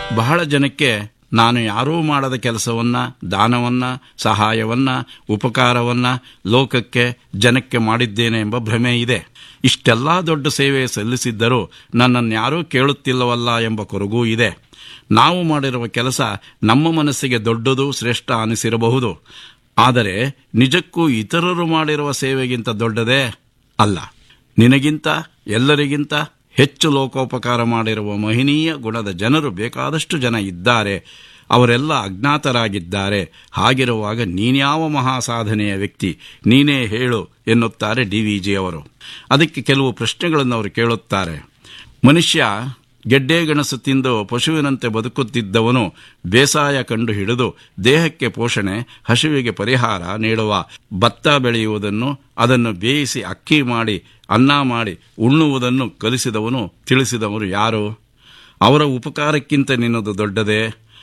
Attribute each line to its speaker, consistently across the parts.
Speaker 1: ಬಹಳ ಜನಕ್ಕೆ ನಾನು ಯಾರೂ ಮಾಡದ ಕೆಲಸವನ್ನ ದಾನವನ್ನ ಸಹಾಯವನ್ನ ಉಪಕಾರವನ್ನ ಲೋಕಕ್ಕೆ ಜನಕ್ಕೆ ಮಾಡಿದ್ದೇನೆ ಎಂಬ ಭ್ರಮೆ ಇದೆ ಇಷ್ಟೆಲ್ಲ ದೊಡ್ಡ ಸೇವೆ ಸಲ್ಲಿಸಿದ್ದರೂ ನನ್ನನ್ನು ಯಾರೂ ಕೇಳುತ್ತಿಲ್ಲವಲ್ಲ ಎಂಬ ಕೊರಗೂ ಇದೆ ನಾವು ಮಾಡಿರುವ ಕೆಲಸ ನಮ್ಮ ಮನಸ್ಸಿಗೆ ದೊಡ್ಡದು ಶ್ರೇಷ್ಠ ಅನಿಸಿರಬಹುದು ಆದರೆ ನಿಜಕ್ಕೂ ಇತರರು ಮಾಡಿರುವ ಸೇವೆಗಿಂತ ದೊಡ್ಡದೇ ಅಲ್ಲ ನಿನಗಿಂತ ಎಲ್ಲರಿಗಿಂತ ಹೆಚ್ಚು ಲೋಕೋಪಕಾರ ಮಾಡಿರುವ ಮಹನೀಯ ಗುಣದ ಜನರು ಬೇಕಾದಷ್ಟು ಜನ ಇದ್ದಾರೆ ಅವರೆಲ್ಲ ಅಜ್ಞಾತರಾಗಿದ್ದಾರೆ ಹಾಗಿರುವಾಗ ನೀನ್ಯಾವ ಮಹಾಸಾಧನೆಯ ವ್ಯಕ್ತಿ ನೀನೇ ಹೇಳು ಎನ್ನುತ್ತಾರೆ ಡಿ ವಿ ಜಿ ಅವರು ಅದಕ್ಕೆ ಕೆಲವು ಪ್ರಶ್ನೆಗಳನ್ನು ಅವರು ಕೇಳುತ್ತಾರೆ ಮನುಷ್ಯ ಗೆಡ್ಡೆ ಗೆಣಸು ತಿಂದು ಪಶುವಿನಂತೆ ಬದುಕುತ್ತಿದ್ದವನು ಬೇಸಾಯ ಕಂಡು ಹಿಡಿದು ದೇಹಕ್ಕೆ ಪೋಷಣೆ ಹಸಿವಿಗೆ ಪರಿಹಾರ ನೀಡುವ ಭತ್ತ ಬೆಳೆಯುವುದನ್ನು ಅದನ್ನು ಬೇಯಿಸಿ ಅಕ್ಕಿ ಮಾಡಿ ಅನ್ನ ಮಾಡಿ ಉಣ್ಣುವುದನ್ನು ಕಲಿಸಿದವನು ತಿಳಿಸಿದವರು ಯಾರು ಅವರ ಉಪಕಾರಕ್ಕಿಂತ ನಿನ್ನದು ದೊಡ್ಡದೇ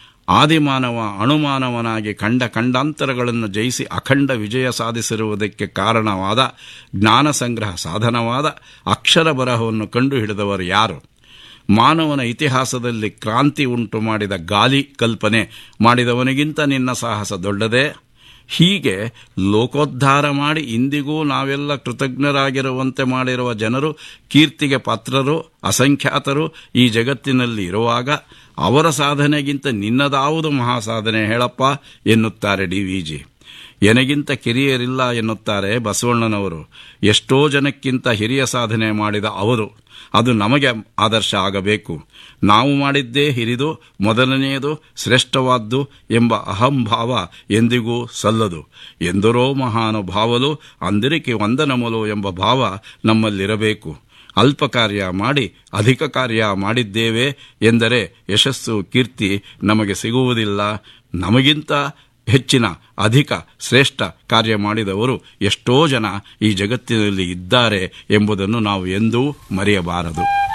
Speaker 1: ಆದಿಮಾನವ ಅಣುಮಾನವನಾಗಿ ಕಂಡ ಖಂಡಾಂತರಗಳನ್ನು ಜಯಿಸಿ ಅಖಂಡ ವಿಜಯ ಸಾಧಿಸಿರುವುದಕ್ಕೆ ಕಾರಣವಾದ ಜ್ಞಾನ ಸಂಗ್ರಹ ಸಾಧನವಾದ ಅಕ್ಷರ ಬರಹವನ್ನು ಕಂಡುಹಿಡಿದವರು ಯಾರು ಮಾನವನ ಇತಿಹಾಸದಲ್ಲಿ ಕ್ರಾಂತಿ ಉಂಟು ಮಾಡಿದ ಗಾಲಿ ಕಲ್ಪನೆ ಮಾಡಿದವನಿಗಿಂತ ನಿನ್ನ ಸಾಹಸ ದೊಡ್ಡದೇ ಹೀಗೆ ಲೋಕೋದ್ಧಾರ ಮಾಡಿ ಇಂದಿಗೂ ನಾವೆಲ್ಲ ಕೃತಜ್ಞರಾಗಿರುವಂತೆ ಮಾಡಿರುವ ಜನರು ಕೀರ್ತಿಗೆ ಪಾತ್ರರು ಅಸಂಖ್ಯಾತರು ಈ ಜಗತ್ತಿನಲ್ಲಿ ಇರುವಾಗ ಅವರ ಸಾಧನೆಗಿಂತ ನಿನ್ನದಾವುದು ಮಹಾಸಾಧನೆ ಹೇಳಪ್ಪ ಎನ್ನುತ್ತಾರೆ ಡಿ ವಿ ಜಿ ಎನಗಿಂತ ಕಿರಿಯರಿಲ್ಲ ಎನ್ನುತ್ತಾರೆ ಬಸವಣ್ಣನವರು ಎಷ್ಟೋ ಜನಕ್ಕಿಂತ ಹಿರಿಯ ಸಾಧನೆ ಮಾಡಿದ ಅವರು ಅದು ನಮಗೆ ಆದರ್ಶ ಆಗಬೇಕು ನಾವು ಮಾಡಿದ್ದೇ ಹಿರಿದು ಮೊದಲನೆಯದು ಶ್ರೇಷ್ಠವಾದ್ದು ಎಂಬ ಅಹಂಭಾವ ಎಂದಿಗೂ ಸಲ್ಲದು ಎಂದರೋ ಮಹಾನುಭಾವಲು ಅಂದಿರಿಕೆ ವಂದನಮಲು ಎಂಬ ಭಾವ ನಮ್ಮಲ್ಲಿರಬೇಕು ಅಲ್ಪ ಕಾರ್ಯ ಮಾಡಿ ಅಧಿಕ ಕಾರ್ಯ ಮಾಡಿದ್ದೇವೆ ಎಂದರೆ ಯಶಸ್ಸು ಕೀರ್ತಿ ನಮಗೆ ಸಿಗುವುದಿಲ್ಲ ನಮಗಿಂತ ಹೆಚ್ಚಿನ ಅಧಿಕ ಶ್ರೇಷ್ಠ ಕಾರ್ಯ ಮಾಡಿದವರು ಎಷ್ಟೋ ಜನ ಈ ಜಗತ್ತಿನಲ್ಲಿ ಇದ್ದಾರೆ ಎಂಬುದನ್ನು ನಾವು ಎಂದೂ ಮರೆಯಬಾರದು